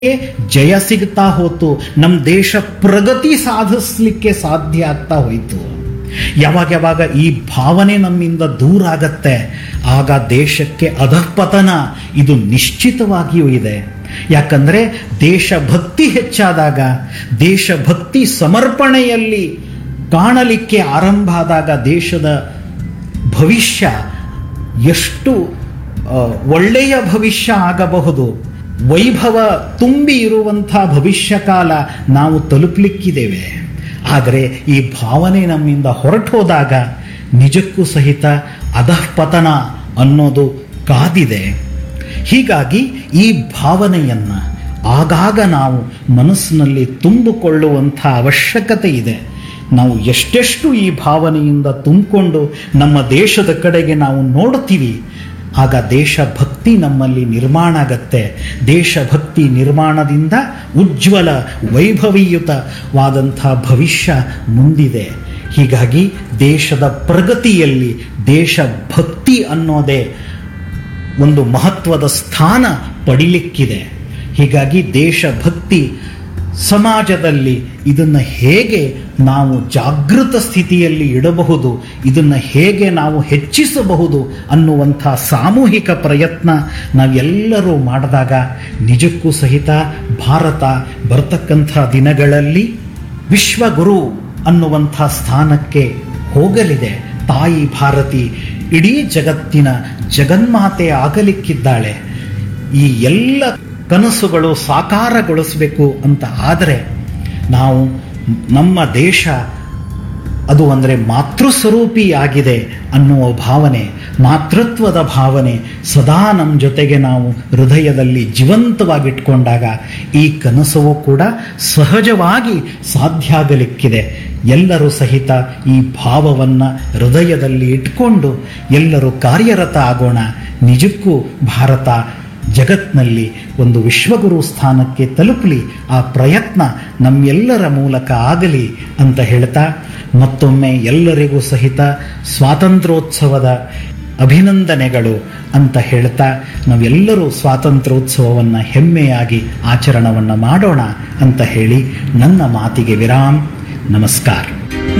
ಜಯ ಸಿಗ್ತಾ ಹೋತು ನಮ್ಮ ದೇಶ ಪ್ರಗತಿ ಸಾಧಿಸ್ಲಿಕ್ಕೆ ಸಾಧ್ಯ ಆಗ್ತಾ ಹೋಯಿತು ಯಾವಾಗ ಯಾವಾಗ ಈ ಭಾವನೆ ನಮ್ಮಿಂದ ದೂರ ಆಗತ್ತೆ ಆಗ ದೇಶಕ್ಕೆ ಅಧಃಪತನ ಇದು ನಿಶ್ಚಿತವಾಗಿಯೂ ಇದೆ ಯಾಕಂದ್ರೆ ದೇಶಭಕ್ತಿ ಹೆಚ್ಚಾದಾಗ ದೇಶಭಕ್ತಿ ಸಮರ್ಪಣೆಯಲ್ಲಿ ಕಾಣಲಿಕ್ಕೆ ಆರಂಭ ಆದಾಗ ದೇಶದ ಭವಿಷ್ಯ ಎಷ್ಟು ಆ, ಒಳ್ಳೆಯ ಭವಿಷ್ಯ ಆಗಬಹುದು ವೈಭವ ತುಂಬಿ ಇರುವಂಥ ಭವಿಷ್ಯ ಕಾಲ ನಾವು ತಲುಪಲಿಕ್ಕಿದ್ದೇವೆ ಆದರೆ ಈ ಭಾವನೆ ನಮ್ಮಿಂದ ಹೊರಟು ಹೋದಾಗ ನಿಜಕ್ಕೂ ಸಹಿತ ಅಧಃಪತನ ಅನ್ನೋದು ಕಾದಿದೆ ಹೀಗಾಗಿ ಈ ಭಾವನೆಯನ್ನು ಆಗಾಗ ನಾವು ಮನಸ್ಸಿನಲ್ಲಿ ತುಂಬಿಕೊಳ್ಳುವಂಥ ಅವಶ್ಯಕತೆ ಇದೆ ನಾವು ಎಷ್ಟೆಷ್ಟು ಈ ಭಾವನೆಯಿಂದ ತುಂಬಿಕೊಂಡು ನಮ್ಮ ದೇಶದ ಕಡೆಗೆ ನಾವು ನೋಡ್ತೀವಿ ಆಗ ದೇಶಭಕ್ತಿ ನಮ್ಮಲ್ಲಿ ನಿರ್ಮಾಣ ಆಗತ್ತೆ ದೇಶಭಕ್ತಿ ನಿರ್ಮಾಣದಿಂದ ಉಜ್ವಲ ವೈಭವೀಯುತವಾದಂಥ ಭವಿಷ್ಯ ಮುಂದಿದೆ ಹೀಗಾಗಿ ದೇಶದ ಪ್ರಗತಿಯಲ್ಲಿ ದೇಶಭಕ್ತಿ ಅನ್ನೋದೇ ಒಂದು ಮಹತ್ವದ ಸ್ಥಾನ ಪಡಿಲಿಕ್ಕಿದೆ ಹೀಗಾಗಿ ದೇಶಭಕ್ತಿ ಸಮಾಜದಲ್ಲಿ ಇದನ್ನು ಹೇಗೆ ನಾವು ಜಾಗೃತ ಸ್ಥಿತಿಯಲ್ಲಿ ಇಡಬಹುದು ಇದನ್ನು ಹೇಗೆ ನಾವು ಹೆಚ್ಚಿಸಬಹುದು ಅನ್ನುವಂಥ ಸಾಮೂಹಿಕ ಪ್ರಯತ್ನ ನಾವೆಲ್ಲರೂ ಮಾಡಿದಾಗ ನಿಜಕ್ಕೂ ಸಹಿತ ಭಾರತ ಬರ್ತಕ್ಕಂಥ ದಿನಗಳಲ್ಲಿ ವಿಶ್ವಗುರು ಅನ್ನುವಂಥ ಸ್ಥಾನಕ್ಕೆ ಹೋಗಲಿದೆ ತಾಯಿ ಭಾರತಿ ಇಡೀ ಜಗತ್ತಿನ ಜಗನ್ಮಾತೆ ಆಗಲಿಕ್ಕಿದ್ದಾಳೆ ಈ ಎಲ್ಲ ಕನಸುಗಳು ಸಾಕಾರಗೊಳಿಸಬೇಕು ಅಂತ ಆದರೆ ನಾವು ನಮ್ಮ ದೇಶ ಅದು ಅಂದರೆ ಮಾತೃಸ್ವರೂಪಿಯಾಗಿದೆ ಅನ್ನುವ ಭಾವನೆ ಮಾತೃತ್ವದ ಭಾವನೆ ಸದಾ ನಮ್ಮ ಜೊತೆಗೆ ನಾವು ಹೃದಯದಲ್ಲಿ ಜೀವಂತವಾಗಿಟ್ಕೊಂಡಾಗ ಈ ಕನಸವು ಕೂಡ ಸಹಜವಾಗಿ ಸಾಧ್ಯ ಆಗಲಿಕ್ಕಿದೆ ಎಲ್ಲರೂ ಸಹಿತ ಈ ಭಾವವನ್ನು ಹೃದಯದಲ್ಲಿ ಇಟ್ಕೊಂಡು ಎಲ್ಲರೂ ಕಾರ್ಯರತ ಆಗೋಣ ನಿಜಕ್ಕೂ ಭಾರತ ಜಗತ್ನಲ್ಲಿ ಒಂದು ವಿಶ್ವಗುರು ಸ್ಥಾನಕ್ಕೆ ತಲುಪಲಿ ಆ ಪ್ರಯತ್ನ ನಮ್ಮೆಲ್ಲರ ಮೂಲಕ ಆಗಲಿ ಅಂತ ಹೇಳ್ತಾ ಮತ್ತೊಮ್ಮೆ ಎಲ್ಲರಿಗೂ ಸಹಿತ ಸ್ವಾತಂತ್ರ್ಯೋತ್ಸವದ ಅಭಿನಂದನೆಗಳು ಅಂತ ಹೇಳ್ತಾ ನಾವೆಲ್ಲರೂ ಸ್ವಾತಂತ್ರ್ಯೋತ್ಸವವನ್ನು ಹೆಮ್ಮೆಯಾಗಿ ಆಚರಣವನ್ನು ಮಾಡೋಣ ಅಂತ ಹೇಳಿ ನನ್ನ ಮಾತಿಗೆ ವಿರಾಮ್ ನಮಸ್ಕಾರ